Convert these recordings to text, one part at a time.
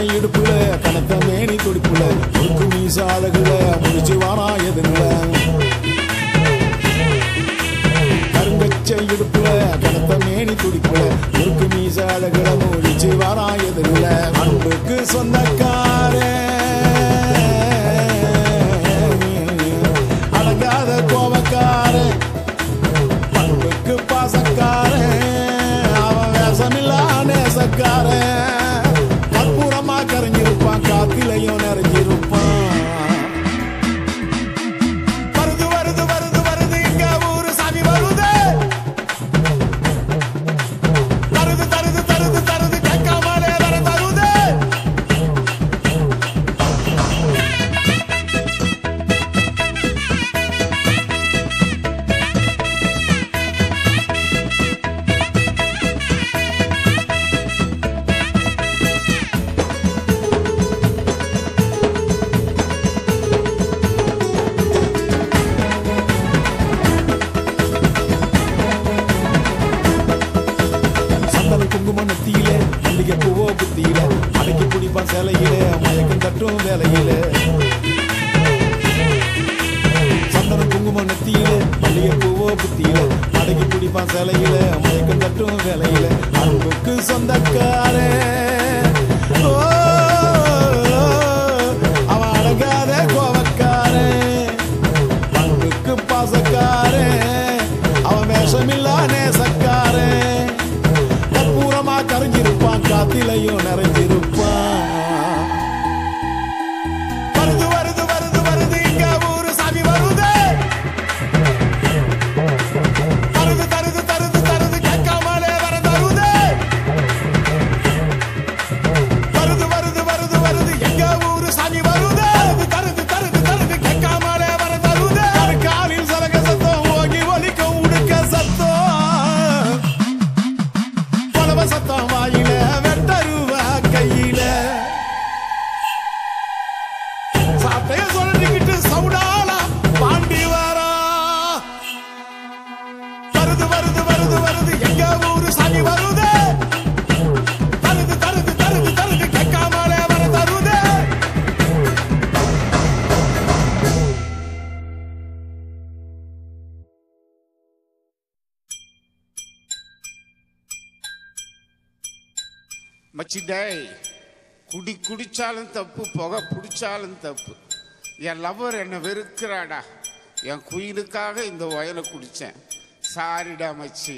இடுப்புல கணக்க மேனி துடிப்புல முறுக்கு மீச அழகுல முடிச்சு வானா எதுங்கள கருங்கச்சை இடுப்புல கணக்க மேனி துடிப்புல முறுக்கு மீச அழகுல முடிச்சு வானா எதுங்கள அன்புக்கு சொந்தக்காரே அடங்காத கோபக்காரே பண்புக்கு பாசக்காரன் அவன் வேஷமில்லா நேசக்காரன் கற்பூரமா கரைஞ்சிருப்பான் காத்திலையும் நிறைஞ்சிருப்பான் வருது வருது வருது வருது இங்க ஊரு சாமி வருது தருது தருது தருது தருது கேட்காமலே வர தருது சந்தன குங்குமம் நெத்தியில மல்லிகை பூவோ புத்தியில அடக்கி பிடிப்பான் சேலையில மயக்கம் தட்டும் வேலையில சந்தன குங்குமம் நெத்தியில மல்லிகை பூவோ புத்தியில அடக்கி பிடிப்பான் சேலையில மயக்கம் தட்டும் வேலையில அன்புக்கு சொந்தக்காரே ஓ, அவன் அடங்காத கோவக்காரே பண்புக்கு பாசக்காரே அவன் வேஷமில்லா நேசக்காரே கற்பூரமா கரைஞ்சிருப்பான் காத்திலையும் நிறைஞ்சிருப்பான் வருது வருது வருது வருது இங்க ஊரு சாமி வருது தருது தருது தருது தருது கேட்காமலே வர தருது வருது வருது வருது வருது எங்க ஊரு சாமி வருது தருது தருது தருது கேட்காமலே வர தருது காலில் சலக சத்தம் ஓகி ஒலிக்கும் உடுக்க சத்தம் புலவ சத்தம் வாயில வெட்டருவா கையில சாட்டைய சொல்லிக்கிட்டு சவுடாலா பாண்டி வரா வருது வருது வருது வருது எங்க ஊரு சாமி வருது தருது தருது தருது தருது கேட்காமலே வர தருது மச்சி டேய் குடி குடிச்சாலும் தப்பு புகை பிடிச்சாலும் தப்பு என் லவ்வர் என்னை வெறுக்கிறாடா என் குயிலுக்காக இந்த ஒயலை குடிச்சேன் சாரிடா மச்சி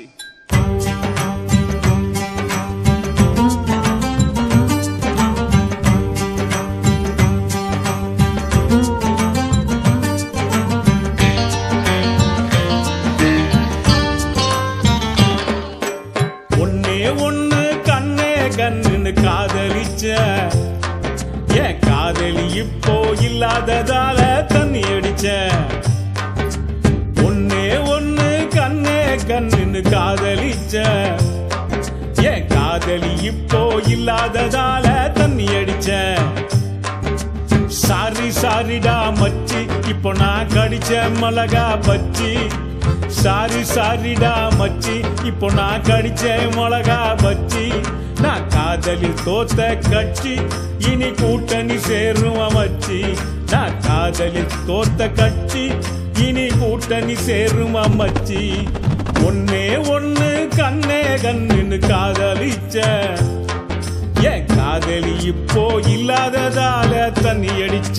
ஒன்னே ஒண்ணு கண்ணே கண்ணுன்னு காதலிச்ச என் காதலி இப்போ இல்லாததால தண்ணி அடிச்ச ஒன்னே ஒண்ணு கண்ணே கண்ணுன்னு காதலிச்ச என் காதலி இப்போ இல்லாததால தண்ணி அடிச்ச சாரி சாரிடா மச்சி இப்போ நான் கடிச்ச மிளகா பச்சி சாரி சாரிடா மச்சி இப்போ நான் கடிச்ச மிளகா பச்சி நான் காதலில் தோத்த கட்சி இனி கூட்டணி சேரும் மச்சி நான் காதலில் தோத்த கட்சி இனி கூட்டணி சேரும் மச்சி ஒன்னே ஒண்ணு கண்ணே கண்ணுன்னு காதலிச்ச என் காதலி இப்போ இல்லாததால தண்ணி அடிச்ச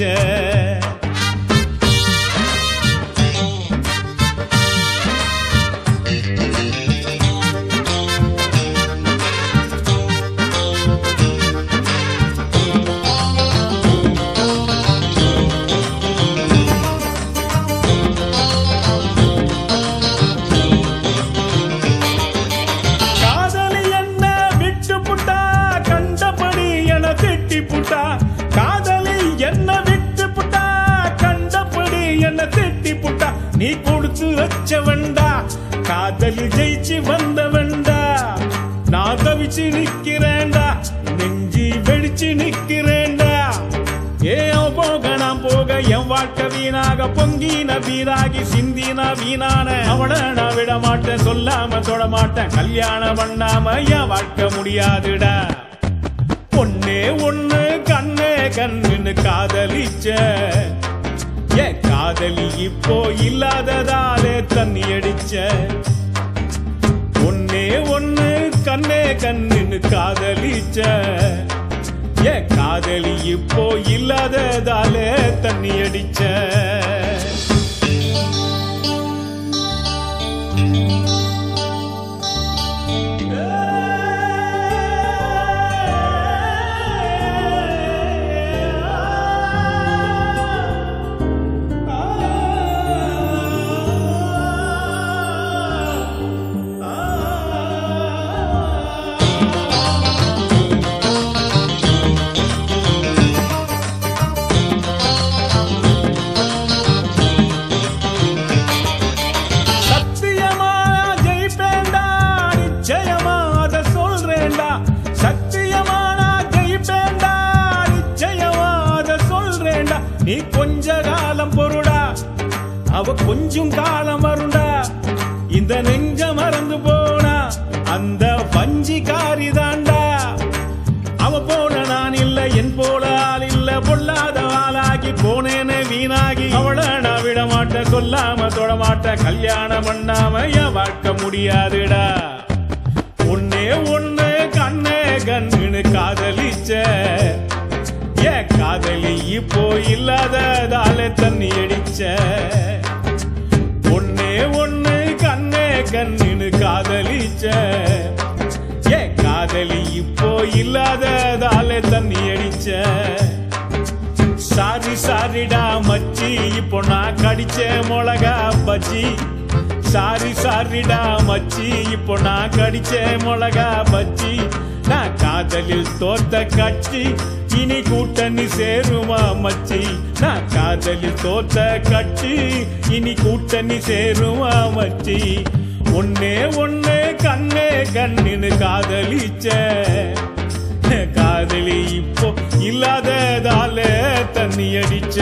காதலி என்ன விட்டு புட்டா கண்டபடி என திட்டி புட்டா காதலி என்ன விட்டு புட்டா கண்டபடி என்ன திட்டி புட்டா நீ கொடுத்து வச்ச வேண்டா காதலி ஜெயிச்சு வந்த வேண்டா நான் தவிச்சு நிக்கிறேன்டா நெஞ்சி வெடிச்சு நிக்கிறேன்டா ஏ அவன் போக நான் போக என் வாழ்க்கை வீணாக பொங்கின வீராகி சிந்தின வீணான அவனை நான் விட மாட்டேன் சொல்லாம தொட மாட்டேன் கல்யாணம் பண்ணாம என் வாழ்க்கை முடியாதுடா ஒன்னே ஒண்ணு கண்ணே கண்ணுன்னு காதலிச்ச என் காதலி இப்போ இல்லாததாலே தண்ணி அடிச்ச ஒன்னே ஒண்ணு கண்ணே கண்ணுன்னு காதலிச்ச என் காதலி இப்போ இல்லாததாலே தண்ணி அடிச்ச சத்தியமா ஜெயிப்பேண்டா நிச்சயமா அத சொல்றேன்டா சத்தியமா நான் ஜெயிப்பேண்டா நிச்சயமா அத சொல்றேன்டா நீ கொஞ்ச காலம் பொருடா அவ கொஞ்சம் காலம் வருண்டா இந்த நெஞ்ச மறந்து போனா அந்த பஞ்சிக்காரி தாண்டா அவ போன நான் இல்ல என் போல ஆள் இல்ல பொல்லாத ஆளாகி போனேனே வீணாகி அவள நான் விட மாட்டேன் சொல்லாம தொட மாட்டேன் கல்யாணம் பண்ணாம என் வாழ்க்கை முடியாதுடா ஒன்னே ஒண்ணு கண்ணே கண்ணுன்னு காதலிச்ச ஏன் காதலி இப்போ இல்லாததால தண்ணி அடிச்ச ஒன்னே ஒண்ணு கண்ணே கண்ணுன்னு காதலிச்ச ஏன் காதலி இப்போ இல்லாததால தண்ணி அடிச்ச சாரி சாரிடா மச்சி இப்போ நான் கடிச்ச மிளகா பஜ்ஜி சாரி சாரிடா மச்சி இப்போ நான் கடிச்ச மிளகா பஜ்ஜி நான் காதலில் தோத்த கட்சி இனி கூட்டணி சேருமா மச்சி நான் காதலில் தோத்த கட்சி இனி கூட்டணி சேருமா மச்சி ஒன்னே ஒண்ணே கண்ணே கண்ணின்னு காதலிச்ச காதலி இப்போ இல்லாததால தண்ணி அடிச்ச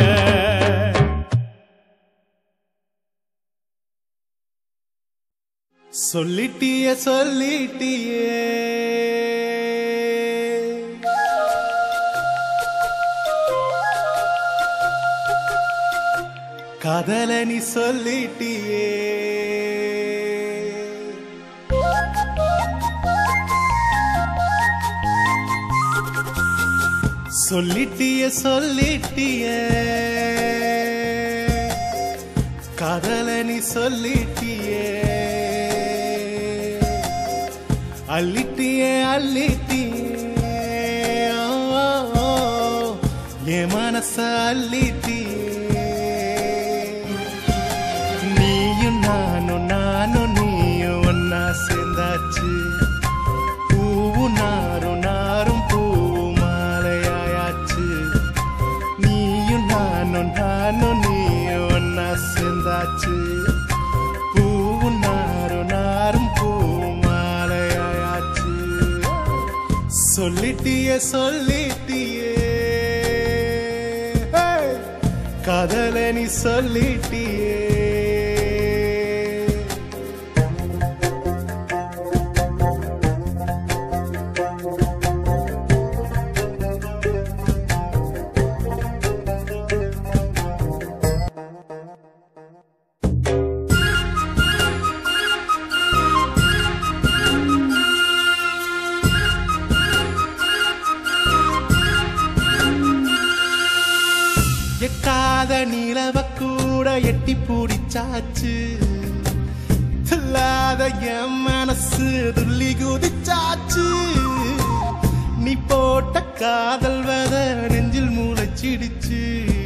சொல்லிட்டிய சொல்லிட்டியே காதல நீ சொல்லிட்டியே சொல்லிட்டிய சொல்லிட்டியே காதல நீ சொல்லிட்டியே அள்ளிட்டியே அள்ளிட்டியே ஓ, ஓ, ஓ, என் மனச அள்ளிட்டியே நீயும் நானும் நானும் நீயும் ஒன்னா சேர்ந்தாச்சு பூவும் நாரும் நாரும் பூவும் மாலையாயாச்சு நீயும் நானும் நானும் நீயும் ஒன்னா சேர்ந்தாச்சு பூவும் நாரும் நாரும் பூவும் மாலையாயாச்சு சொல்லிட்டியே சொல்லிட்டியே Hey! காதல நீ சொல்லிட்டியே எட்டாத நிலவ கூட எட்டி பூடிச்சாச்சு இல்லாத என் மனசு துள்ளி குதிச்சாச்சு நீ போட்ட காதல் வத நெஞ்சில் மூளைச்சிடுச்சு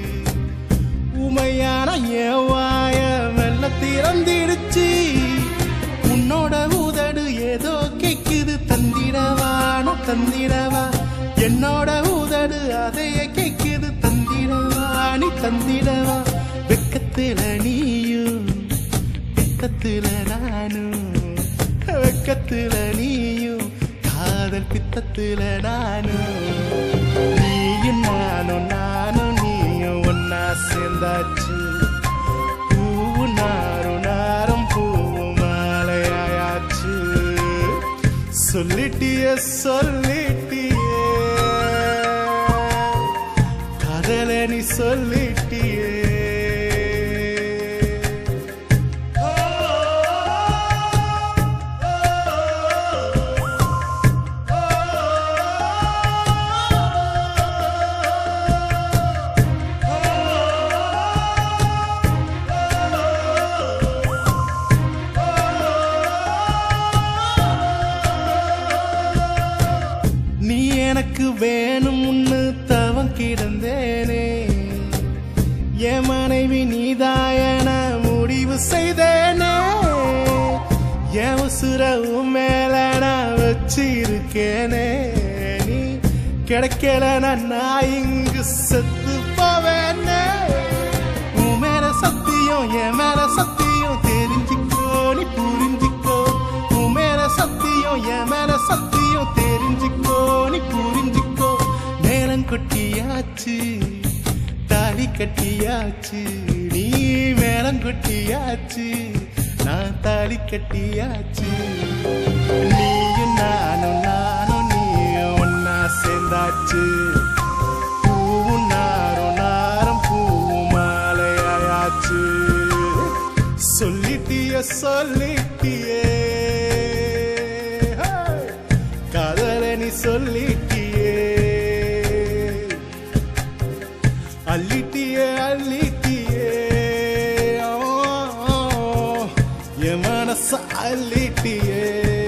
உமையான என் வாய மெல்ல திறந்திடுச்சு உன்னோட உதடு ஏதோ கேக்குது தந்திடவானோ தந்திடவா என்னோட உதடு அதைய கேக்குது தந்திடவா நீ தந்திடவா வெக்கத்துல நீயும் பித்தத்துல நானும் வெக்கத்துல நீயும் காதல் பித்தத்துல நானும் நீயும் நானும் நானும் நீயும் ஒன்னா சேர்ந்தாச்சு பூவு நாரும் நாரும் பூவு மாலையாயாச்சு சொல்லிட்டிய சொல்லிட்டியே நீ சொல்லிட்டியே நீ எனக்கு வேணும்னு தவம் கிடந்தேனே என் மனைவி நீதாயன முடிவு செய்தேனே என் உசுரவும் மேல நான் வச்சிருக்கேனே நீ கிடைக்கல நான் இங்கு செத்து போவேனே உன் மேல சத்தியம் என் மேல சத்தியம் தெரிஞ்சுக்கோ நீ புரிஞ்சுக்கோ உன் மேல சத்தியம் என் மேல சத்தியம் தெரிஞ்சுக்கோ நீ புரிஞ்சுக்கோ நேரம் கொட்டியாச்சு தாலி கட்டியாச்சு நீ மேளம் கொட்டியாச்சு நான் தாலி கட்டியாச்சு நீயும் நானும் நானும் நீ ஒன்னா சேர்ந்தாச்சு பூவும் நாரும் நாரும் பூவும் மாலையாயாச்சு சொல்லிட்டிய சொல்லிட்டியே ஹே! காதல நீ சொல்லிட்டியே அள்ளிட்டியே அள்ளிட்டியே ஓ, ஓ, என் மனச அள்ளிட்டியே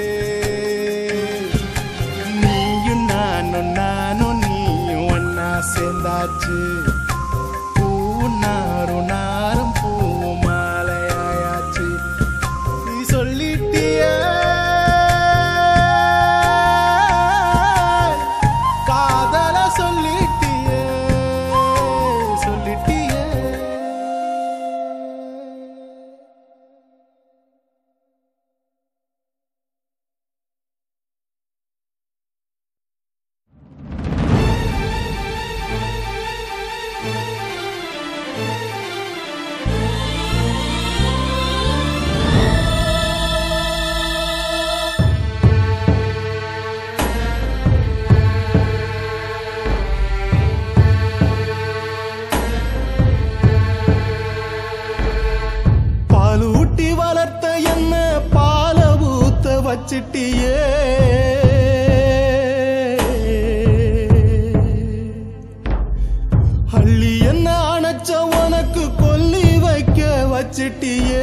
நீயும் நானும் நானும் நீயும் ஒன்னா சேர்ந்தாச்சு பூவும் நாரும் நாரும் பூவும் மாலையாயாச்சு நீ சொல்லிட்டியே காதல சொல்லிட்டியே சொல்லிட்டியே பால் ஊட்டி வளர்த்த என்ன பால ஊத்த வச்சிட்டியே அள்ளி என்ன அணைச்ச உனக்கு கொல்லி வைக்க வச்சிட்டியே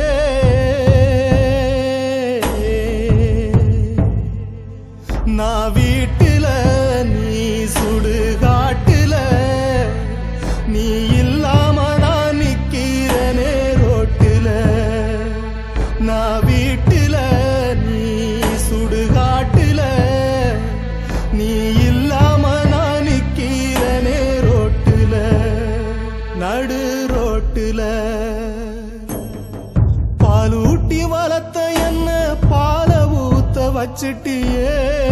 நான் வீட்டுல நீ சுடுகாட்டுல நீ இல்லாம நான் நிக்கிறனே ரோட்டுல நான் வீட்டுல நீ சுடுகாட்டுல நீ இல்லாம நான் நிக்கிறனே ரோட்டுல நடு ரோட்டுல பால் ஊட்டி வளர்த்த என்ன பால ஊத்த வச்சிட்டியே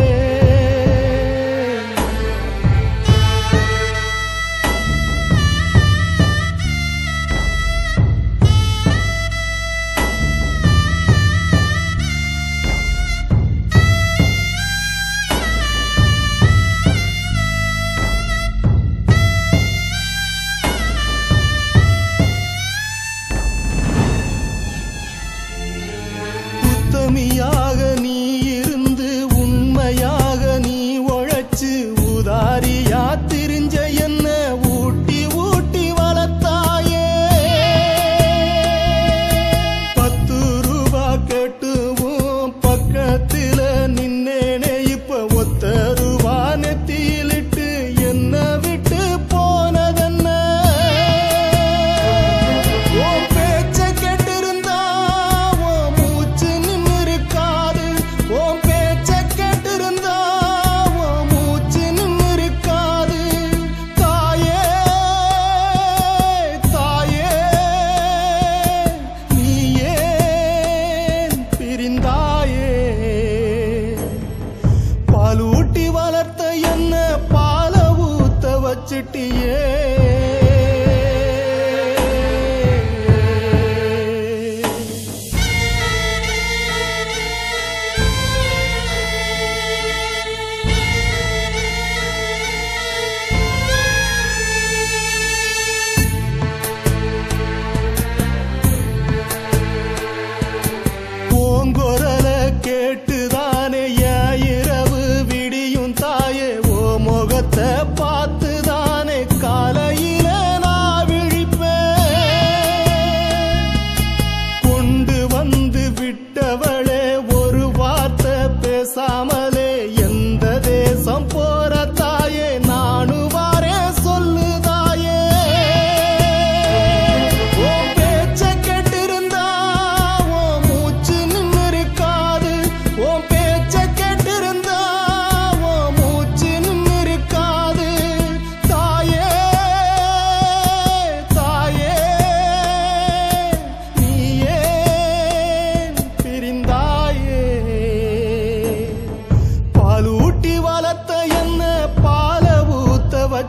உத்தமியாக நீ இருந்து உண்மையாக நீ உழைச்சு உதாரியா திரிஞ்ச என்ன ஊட்டி ஊட்டி வளர்த்தாயே பத்து ரூபா கேட்டுவும் பக்கத்துல நின்னேனே இப்ப ஒத்த ரூபா நெத்தியிலிட்டு என்ன விட்டு போனதென்ன உன் பேச்ச கேட்டிருந்தா உன் மூச்சு நின்னு இருக்காது உன் பேச்ச கேட்டிருந்தா உன் மூச்சு நின்னு இருக்காது தாயே தாயே நீ ஏன் பிரிந்தாயே பால் ஊட்டி வளர்த்த என்ன பால ஊத்த வச்சிட்டியே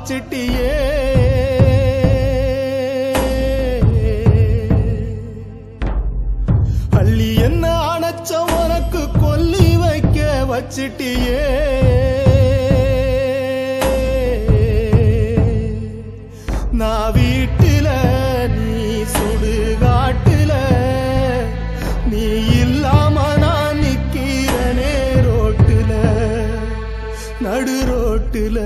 வச்சிட்டியே அள்ளி என்ன அணைச்ச உனக்கு கொல்லி வைக்க வச்சிட்டியே நான் வீட்டுல நீ சுடுகாட்டுல நீ இல்லாம நான் நிக்கிறனே ரோட்டுல நடு ரோட்டுல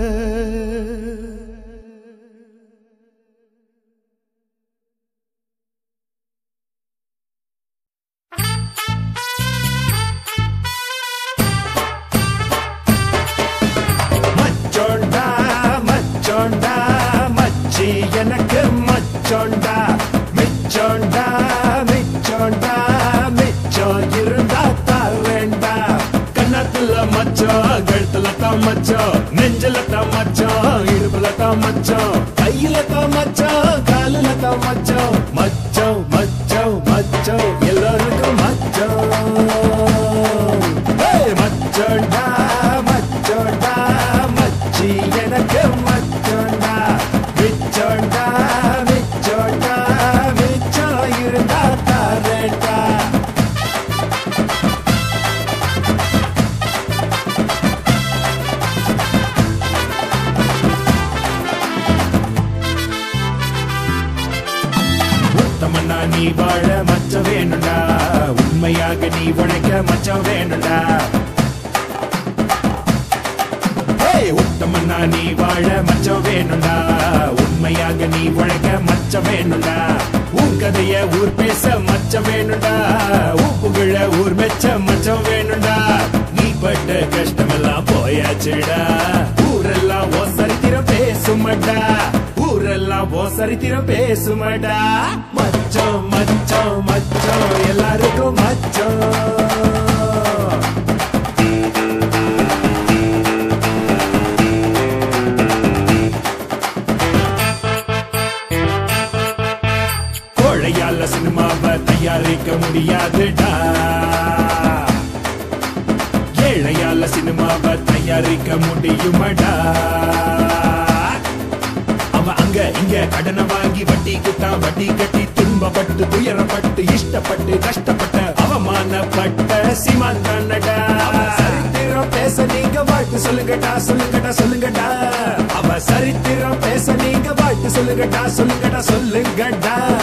மச்சோண்டா மச்சோண்டா மச்சி எனக்கு மச்சோண்டா மிச்சோண்டா மிச்சோண்டா மிச்சம் இருந்தா தரேண்டா கண்ணத்துல மச்சம் கழுத்துல தான் மச்சம் நெஞ்சில தான் மச்சம் இடுப்புல தான் மச்சம் கையில தான் மச்சம் காலில தான் மச்சம் மச்சம் மச்சம் மச்சம் எல்லாருக்கும் மச்சம் ஏய், மச்சோண்டா மச்சோண்டா மச்சி எனக்கு மச்சோண்டா மிச்சோண்டா மிச்சோண்டா மிச்சம் இருந்தா தரேண்டா உத்தமன்னா நீ வாழ மச்சம் வேணும்டா உண்மையாக நீ உழைக்க மச்சம் வேணும்டா ஏய், உத்தமன்னா நீ வாழ மச்சம் வேணும்டா உண்மையாக நீ உழைக்க மச்சம் வேணும்டா உன் கதைய ஊர் பேச மச்சம் வேணும்டா உன் புகழ ஊர் மெச்ச மச்சம் வேணும்டா நீ பட்ட கஷ்டமெல்லாம் போயாச்சுடா ஊரெல்லாம் ஓ சரித்திரம் பேசுமடா ஊரெல்லாம் ஓ சரித்திரம் பேசுமடா மச்சம் மச்சம் மச்சம் எல்லாருக்கும் மச்சம் கோழையால சினிமாவை தயாரிக்க முடியாதுடா ஏழையால சினிமாவை தயாரிக்க முடியுமடா அவன் அங்க இங்க கடனை வாங்கி வட்டிக்கு தான் வட்டி கட்டி துன்பப்பட்டு துயரப்பட்டு இஷ்டப்பட்டு கஷ்டப்பட்ட அவமானப்பட்ட சீமான்தானடா சரித்திரம் பேச நீங்க வாழ்த்து சொல்லுங்கடா சொல்லுங்கடா சொல்லுங்கடா அவ சரித்திரம் பேச நீங்க வாழ்த்து சொல்லுங்கடா சொல்லுங்கடா சொல்லுங்கடா